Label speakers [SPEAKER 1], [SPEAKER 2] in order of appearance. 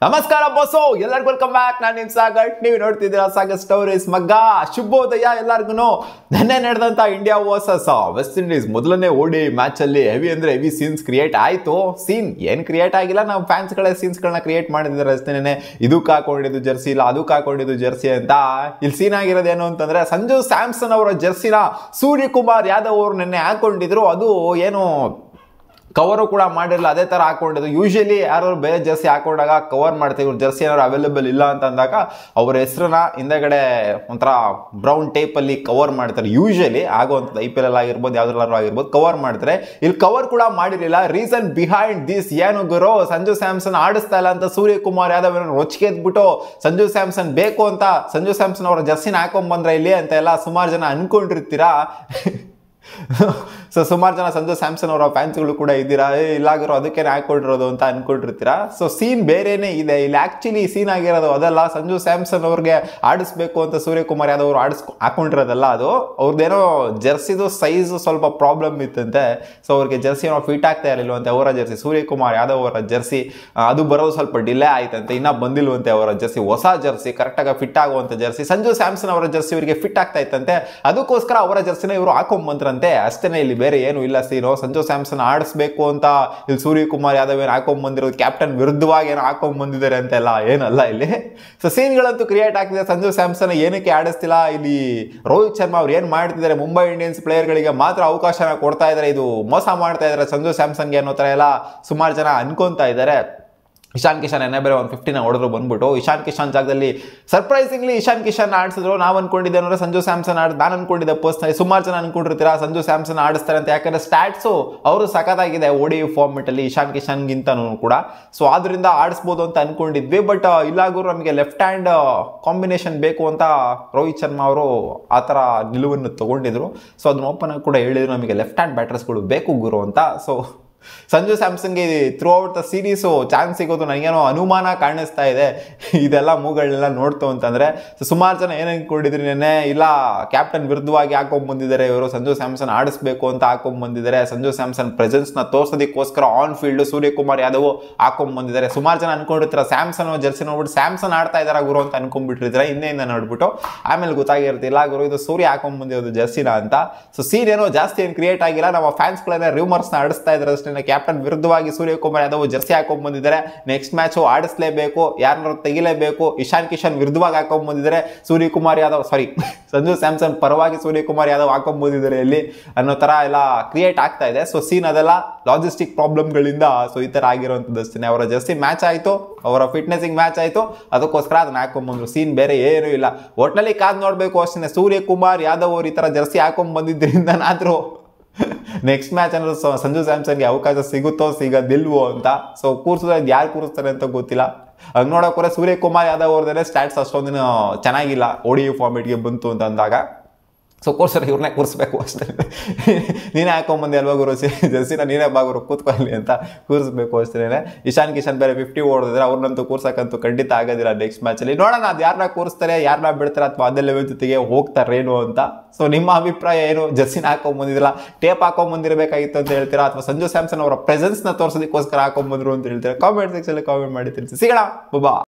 [SPEAKER 1] ನಮಸ್ಕಾರ ಬಸ್ಸು ಎಲ್ಲರಿಗೂ welcome back ನಾನು ನಿಮ್ ಸಾಗರ್ ನೀವು ನೋಡ್ತಿದ್ದೀರಾ ಸಾಗರ್ ಸ್ಟೋರೀಸ್ ಮಗ್ಗ ಶುಭೋದಯ ಎಲ್ಲರಿಗೂ ನೆನ್ನೆ ನಡೆದಂತ ಇಂಡಿಯಾ ವರ್ಸಸ್ ವೆಸ್ಟ್ ಇಂಡೀಸ್ ಮೊದಲನೇ ಓಡಿ ಮ್ಯಾಚ್ ಅಲ್ಲಿ ಹೆವಿ ಅಂದ್ರೆ ಹೆವಿ ಸೀನ್ಸ್ ಕ್ರಿಯೇಟ್ ಆಯ್ತು ಸೀನ್ ಏನ್ ಕ್ರಿಯೇಟ್ ಆಗಿಲ್ಲ ನಾವು ಫ್ಯಾನ್ಸ್ಗಳ ಸೀನ್ಸ್ಗಳನ್ನ ಕ್ರಿಯೇಟ್ ಮಾಡಿದ್ದಾರೆ ಅಷ್ಟೇನೆ ಇದಕ್ಕೆ ಹಾಕೊಂಡಿದ್ದು ಜರ್ಸಿ ಇಲ್ಲ ಅದಕ್ಕೆ ಹಾಕೊಂಡಿದ್ದು ಜರ್ಸಿ ಅಂತ ಇಲ್ಲಿ ಸೀನ್ ಆಗಿರೋದೇನು ಅಂತಂದ್ರೆ ಸಂಜು ಸ್ಯಾಮ್ಸನ್ ಅವರ ಜರ್ಸಿನ ಸೂರ್ಯಕುಮಾರ್ ಯಾದವ್ ಅವರು ನಿನ್ನೆ ಹಾಕೊಂಡಿದ್ರು ಅದು ಏನು ಕವರು ಕೂಡ ಮಾಡಿರಲಿಲ್ಲ ಅದೇ ಥರ ಹಾಕೊಂಡಿದ್ದು ಯೂಶಲಿ ಯಾರು ಬೇರೆ ಜರ್ಸಿ ಹಾಕೊಂಡಾಗ ಕವರ್ ಮಾಡ್ತೀವಿ ಇವ್ರು ಜರ್ಸಿ ಏನಾದ್ರು ಅವೈಲೇಬಲ್ ಇಲ್ಲ ಅಂತ ಅಂದಾಗ ಅವ್ರ ಹೆಸರನ್ನ ಹಿಂದೆಗಡೆ ಒಂಥರ ಬ್ರೌನ್ ಟೇಪಲ್ಲಿ ಕವರ್ ಮಾಡ್ತಾರೆ ಯೂಶಲಿ ಆಗುವಂಥದ್ದು ಐ ಪಿ ಎಲ್ ಆಗಿರ್ಬೋದು ಯಾವ್ದ್ರಲ್ಲಾರು ಆಗಿರ್ಬೋದು ಕವರ್ ಮಾಡ್ತಾರೆ ಇಲ್ಲಿ ಕವರ್ ಕೂಡ ಮಾಡಿರಲಿಲ್ಲ ರೀಸನ್ ಬಿಹೈಂಡ್ ದಿಸ್ ಏನು ಗುರು ಸಂಜು ಸ್ಯಾಮ್ಸನ್ ಆಡಿಸ್ತಾ ಇಲ್ಲ ಅಂತ ಸೂರ್ಯಕುಮಾರ್ ಯಾದವ್ ರೊಚ್ಚಿಗೆ ಎದ್ಬಿಟ್ಟು ಸಂಜು ಸ್ಯಾಮ್ಸನ್ ಬೇಕು ಅಂತ ಸಂಜು ಸ್ಯಾಮ್ಸನ್ ಅವರ ಜರ್ಸಿನ ಹಾಕೊಂಡ್ಬಂದ್ರೆ ಇಲ್ಲಿ ಅಂತ ಎಲ್ಲ ಸುಮಾರು ಜನ ಅನ್ಕೊಂಡಿರ್ತೀರಾ ಸೊ ಸುಮಾರು ಜನ ಸಂಜು ಸ್ಯಾಮ್ಸನ್ ಅವರ ಫ್ಯಾನ್ಸ್ಗಳು ಕೂಡ ಇದ್ದೀರಾ ಏ ಇಲ್ಲಾಗಿರೋ ಅದಕ್ಕೆ ಹಾಕೊಂಡಿರೋದು ಅಂತ ಅನ್ಕೊಂಡಿರ್ತೀರಾ ಸೊ ಸೀನ್ ಬೇರೆನೇ ಇದೆ ಇಲ್ಲಿ ಆಕ್ಚುಲಿ ಸೀನ್ ಆಗಿರೋದು ಅದಲ್ಲ ಸಂಜು ಸ್ಯಾಮ್ಸನ್ ಅವ್ರಿಗೆ ಆಡಿಸ್ಬೇಕು ಅಂತ ಸೂರ್ಯಕುಮಾರ್ ಯಾದವ್ ಅವರು ಆಡಿಸ್ ಹಾಕೊಂಡಿರೋದಲ್ಲ ಅದು ಅವ್ರದ್ದೇನೋ ಜರ್ಸಿದು ಸೈಜ್ ಸ್ವಲ್ಪ ಪ್ರಾಬ್ಲಮ್ ಇತ್ತಂತೆ ಸೊ ಅವ್ರಿಗೆ ಜರ್ಸಿ ಏನೋ ಫಿಟ್ ಆಗ್ತಾ ಇರಲಿಲ್ವಂತೆ ಅವರ ಜರ್ಸಿ ಸೂರ್ಯಕುಮಾರ್ ಯಾದವ್ ಅವರ ಜರ್ಸಿ ಆ, ಅದು ಬರೋದು ಸ್ವಲ್ಪ ಡಿಲೇ ಆಯ್ತಂತೆ ಇನ್ನೂ ಬಂದಿಲ್ವಂತೆ ಅವರ ಜರ್ಸಿ ಹೊಸ ಜರ್ಸಿ ಕರೆಕ್ಟಾಗಿ ಫಿಟ್ ಆಗುವಂಥ ಜರ್ಸಿ ಸಂಜು ಸ್ಯಾಮ್ಸನ್ ಅವರ ಜರ್ಸಿ ಇವರಿಗೆ ಫಿಟ್ ಆಗ್ತಾ ಇತ್ತಂತೆ ಅದಕ್ಕೋಸ್ಕರ ಅವರ ಜರ್ಸಿನ ಇವರು ಹಾಕೊಂಬಂದ್ರಂತೆ ಅಷ್ಟೇ ಇಲ್ಲಿ ಬೇರೆ ಏನು ಇಲ್ಲ ಸೀನು ಸಂಜು ಸ್ಯಾಮ್ಸನ್ ಆಡಿಸ್ಬೇಕು ಅಂತ ಇಲ್ಲಿ ಸೂರ್ಯಕುಮಾರ್ ಯಾದವ್ ಏನು ಹಾಕೊಂಬಂದಿರೋದು ಕ್ಯಾಪ್ಟನ್ ವಿರುದ್ಧವಾಗಿ ಏನೋ ಹಾಕೊಂಬಂದಿದ್ದಾರೆ ಅಂತೆಲ್ಲ ಏನಲ್ಲ ಇಲ್ಲಿ ಸೊ ಸೀನ್ಗಳಂತೂ ಕ್ರಿಯೇಟ್ ಆಗ್ತಿದೆ ಸಂಜು ಸ್ಯಾಮ್ಸನ್ ಏನಕ್ಕೆ ಆಡಿಸ್ತಿಲ್ಲ ಇಲ್ಲಿ ರೋಹಿತ್ ಶರ್ಮಾ ಅವ್ರು ಏನು ಮಾಡ್ತಿದ್ದಾರೆ ಮುಂಬೈ ಇಂಡಿಯನ್ಸ್ ಪ್ಲೇಯರ್ಗಳಿಗೆ ಮಾತ್ರ ಅವಕಾಶನ ಕೊಡ್ತಾ ಇದ್ದಾರೆ ಇದು ಮೋಸ ಮಾಡ್ತಾ ಇದ್ದಾರೆ ಸಂಜು ಸ್ಯಾಮ್ಸನ್ಗೆ ಅನ್ನೋ ಥರ ಎಲ್ಲ ಸುಮಾರು ಜನ ಅನ್ಕೊಂತಾ ಇದ್ದಾರೆ ಇಶಾನ್ ಕಿಶನ್ ಎನ್ನೇ ಬೇರೆ ಒಂದು ಫಿಫ್ಟಿನ ಹೊಡೆದ್ರು ಬಂದ್ಬಿಟ್ಟು ಇಶಾನ್ ಕಿಶನ್ ಜಾಗದಲ್ಲಿ ಸರ್ಪ್ರೈಸಿಂಗ್ಲಿ ಇಶಾನ್ ಕಿಶನ್ ಆಡಿಸಿದ್ರು ನಾವು ಅನ್ಕೊಂಡಿದ್ದೆ ಅಂದ್ರೆ ಸಂಜು ಸ್ಯಾಮ್ಸನ್ ಆಡ್ ನಾನು ಅನ್ಕೊಂಡಿದ್ದೆ ಪರ್ಸ್ನಲಿ ಸುಮಾರು ಜನ ಅನ್ಕೊಂಡಿರ್ತೀರಾ ಸಂಜು ಸ್ಯಾಮ್ಸನ್ ಆಡಿಸ್ತಾರೆ ಅಂತ ಯಾಕಂದ್ರೆ ಸ್ಟ್ಯಾಟ್ಸು ಅವರು ಸಖತ್ತಾಗಿದೆ ಓಡಿ ಫಾರ್ಮೆಟ್ ಅಲ್ಲಿ ಇಶಾನ್ ಕಿಶನ್ಗಿಂತನೂ ಕೂಡ ಸೊ ಆದ್ರಿಂದ ಆಡಿಸ್ಬೋದು ಅಂತ ಅನ್ಕೊಂಡಿದ್ವಿ ಬಟ್ ಇಲ್ಲಾಗೂ ನಮಗೆ ಲೆಫ್ಟ್ ಹ್ಯಾಂಡ್ ಕಾಂಬಿನೇಷನ್ ಬೇಕು ಅಂತ ರೋಹಿತ್ ಶರ್ಮಾ ಅವರು ಆ ಥರ ನಿಲುವನ್ನು ತಗೊಂಡಿದ್ರು ಸೊ ಅದನ್ನ ಓಪನ್ ಆಗಿ ಕೂಡ ಹೇಳಿದ್ರು ನಮಗೆ ಲೆಫ್ಟ್ ಹ್ಯಾಂಡ್ ಬ್ಯಾಟರ್ಸ್ಗಳು ಬೇಕು ಗುರು ಅಂತ ಸೊ ಸಂಜು ಸ್ಯಾಮ್ಸನ್ಗೆ throughout the series chance ಸಿಗೋದು ನನಗೇನೋ ಅನುಮಾನ ಕಾಣಿಸ್ತಾ ಇದೆ ಇದೆಲ್ಲ ಮೂಗಳನ್ನೆಲ್ಲ ನೋಡ್ತು ಅಂತಂದರೆ ಸೊ ಸುಮಾರು ಜನ ಏನು ಅನ್ಕೊಂಡಿದ್ರಿ ನೆನ್ನೆ ಇಲ್ಲ ಕ್ಯಾಪ್ಟನ್ ವಿರುದ್ಧವಾಗಿ ಹಾಕೊಂಡ್ಬಂದಿದ್ದಾರೆ ಇವರು ಸಂಜು ಸ್ಯಾಮ್ಸನ್ ಆಡಿಸ್ಬೇಕು ಅಂತ ಹಾಕೊಂಡ್ಬಂದಿದ್ದಾರೆ ಸಂಜು ಸ್ಯಾಮ್ಸನ್ ಪ್ರೆಸೆನ್ಸ್ನ ತೋರ್ಸೋದಕ್ಕೋಸ್ಕರ ಆನ್ ಫೀಲ್ಡ್ ಸೂರ್ಯಕುಮಾರ್ ಯಾದವ್ ಹಾಕೊಂಡ್ಬಂದಿದ್ದಾರೆ ಸುಮಾರು ಜನ ಅನ್ಕೊಂಡಿರ್ತಾರೆ ಸ್ಯಾಮ್ಸನ್ ಜರ್ಸಿ ನೋಡ್ಬಿಟ್ಟು ಸ್ಯಾಮ್ಸನ್ ಆಡ್ತಾ ಇದ್ದಾರೆ ಗುರು ಅಂತ ಅನ್ಕೊಂಡ್ಬಿಟ್ಟಿರ್ತಾರೆ ಹಿಂದೆಯಿಂದ ನೋಡ್ಬಿಟ್ಟು ಆಮೇಲೆ ಗೊತ್ತಾಗಿರ್ತಿಲ್ಲ ಗುರು ಇದು ಸೂರ್ಯ ಹಾಕೊಂಡ್ಬಂದಿರೋದು ಜರ್ಸಿನ ಅಂತ ಸೊ ಸೀನ್ ಏನೋ ಜಾಸ್ತಿ ಏನು ಕ್ರಿಯೇಟ್ ಆಗಿಲ್ಲ ನಮ್ಮ ಫ್ಯಾನ್ಸ್ಗಳನ್ನ ರೂಮರ್ಸ್ನ ಆಡಿಸ್ತಾ ಇದ್ದಾರೆ ಅಷ್ಟೇ ಕ್ಯಾಪ್ಟನ್ ವಿರುದ್ಧವಾಗಿ ಸೂರ್ಯಕುಮಾರ್ ಯಾದವ್ ಜರ್ಸಿ ಹಾಕೊಂಡ್ ಬಂದಿದ್ದಾರೆ ನೆಕ್ಸ್ಟ್ ಮ್ಯಾಚು ಆಡಿಸ್ಲೇಬೇಕು ಯಾರನ್ನಾರು ತೆಗಿಲೇಬೇಕು ಇಶಾನ್ ಕಿಶನ್ ವಿರುದ್ಧವಾಗಿ ಹಾಕೊಂಡ್ ಬಂದಿದ್ದಾರೆ ಸೂರ್ಯಕುಮಾರ್ ಯಾದವ್ ಸಾರಿ ಸಂಜು ಸ್ಯಾಮ್ಸನ್ ಪರವಾಗಿ ಸೂರ್ಯಕುಮಾರ್ ಯಾದವ್ ಹಾಕೊಂಡ್ ಬಂದಿದ್ದಾರೆ ಇಲ್ಲಿ ಅನ್ನೋ ತರ ಎಲ್ಲ ಕ್ರಿಯೇಟ್ ಆಗ್ತಾ ಇದೆ ಸೊ ಸೀನ್ ಅದೆಲ್ಲ ಲಾಜಿಸ್ಟಿಕ್ ಪ್ರಾಬ್ಲಮ್ಗಳಿಂದ ಸೊ ಈ ತರ ಆಗಿರುವಂಥದ್ದು ಅಷ್ಟೇ ಅವರ ಜರ್ಸಿ ಮ್ಯಾಚ್ ಆಯ್ತು ಅವರ ಫಿಟ್ನೆಸ್ಸಿಗೆ ಮ್ಯಾಚ್ ಆಯ್ತು ಅದಕ್ಕೋಸ್ಕರ ಅದನ್ನ ಹಾಕೊಂಡ್ಬಂದ್ರು ಸೀನ್ ಬೇರೆ ಏನೂ ಇಲ್ಲ ಒಟ್ನಲ್ಲಿ ಕಾದ್ ನೋಡ್ಬೇಕು ಅಷ್ಟೇ ಸೂರ್ಯಕುಮಾರ್ ಯಾದವ್ ಅವ್ರು ಈ ತರ ಜರ್ಸಿ ಹಾಕೊಂಡ್ ಬಂದಿದ್ರಿಂದನಾದ್ರೂ ನೆಕ್ಸ್ಟ್ ಮ್ಯಾಚ್ ಅಂದ್ರೆ ಸ- ಸಂಜು ಸ್ಯಾಮ್ಸನ್ಗೆ ಅವಕಾಶ ಸಿಗುತ್ತೋ ಸಿಗೋದಿಲ್ವೋ ಅಂತ ಸೊ ಕೂರ್ಸೋದು ಯಾರು ಕೂರಿಸ್ತಾರೆ ಅಂತ ಗೊತ್ತಿಲ್ಲ ಹಂಗೆ ನೋಡೋಕೆ ಸೂರ್ಯಕುಮಾರ್ ಯಾದವ್ ಅವ್ರದೇ ಸ್ಟ್ಯಾಟ್ಸ್ ಅಷ್ಟೊಂದಿನ ಚೆನ್ನಾಗಿಲ್ಲ ಓಡಿ ಫಾರ್ಮೆಟ್ಗೆ ಬಂತು ಅಂತ ಅಂದಾಗ ಸೊ ಕೋರ್ಸರ್ ಇವ್ರನ್ನೇ ಕೂರಿಸ್ಬೇಕು ಅಷ್ಟೇ ನೀನೇ ಹಾಕೊಂಬಂದೆ ಅಲ್ವಾ ಗುರು ಜರ್ಸಿನ ನೀನೇ ಬಾ ಗುರು ಕೂತ್ಕೊಳ್ಳಿ ಅಂತ ಕೂರಿಸ್ಬೇಕು ಅಷ್ಟೇ ಇಶಾನ್ ಕಿಶನ್ ಬೇರೆ ಫಿಫ್ಟಿ ಓಡಿದ್ರೆ ಅವ್ರನ್ನಂತೂ ಕೂರ್ಸಕ್ಕಂತೂ ಖಂಡಿತ ಆಗೋದಿಲ್ಲ ನೆಕ್ಸ್ಟ್ ಮ್ಯಾಚಲ್ಲಿ ನೋಡೋಣ ಅದು ಯಾರನ್ನ ಕೂರಿಸ್ತಾರೆ ಯಾರನ್ನ ಬಿಡ್ತಾರೆ ಅಥವಾ ಅದೇ ಲೆವೆಲ್ ಜೊತೆಗೆ ಹೋಗ್ತಾರೇನು ಅಂತ ಸೊ ನಿಮ್ಮ ಅಭಿಪ್ರಾಯ ಏನು ಜರ್ಸಿನ ಹಾಕೊಂಬಂದಿದ್ದಿಲ್ಲ ಟೇಪ್ ಹಾಕೊಂಬಂದಿರಬೇಕಾಗಿತ್ತು ಅಂತ ಹೇಳ್ತೀರಾ ಅಥವಾ ಸಂಜು ಸ್ಯಾಮ್ಸನ್ ಅವರ ಪ್ರೆಸೆನ್ಸ್ನ ತೋರಿಸೋದಕ್ಕೋಸ್ಕರ ಹಾಕೊಂಬಂದ್ರು ಅಂತ ಹೇಳ್ತೀರಾ ಕಾಮೆಂಟ್ ಸೆಕ್ಷನ್ ಕಾಮೆಂಟ್ ಮಾಡಿ ತಿಳಿಸಿ ಸಿಗೋಣ ಬಾ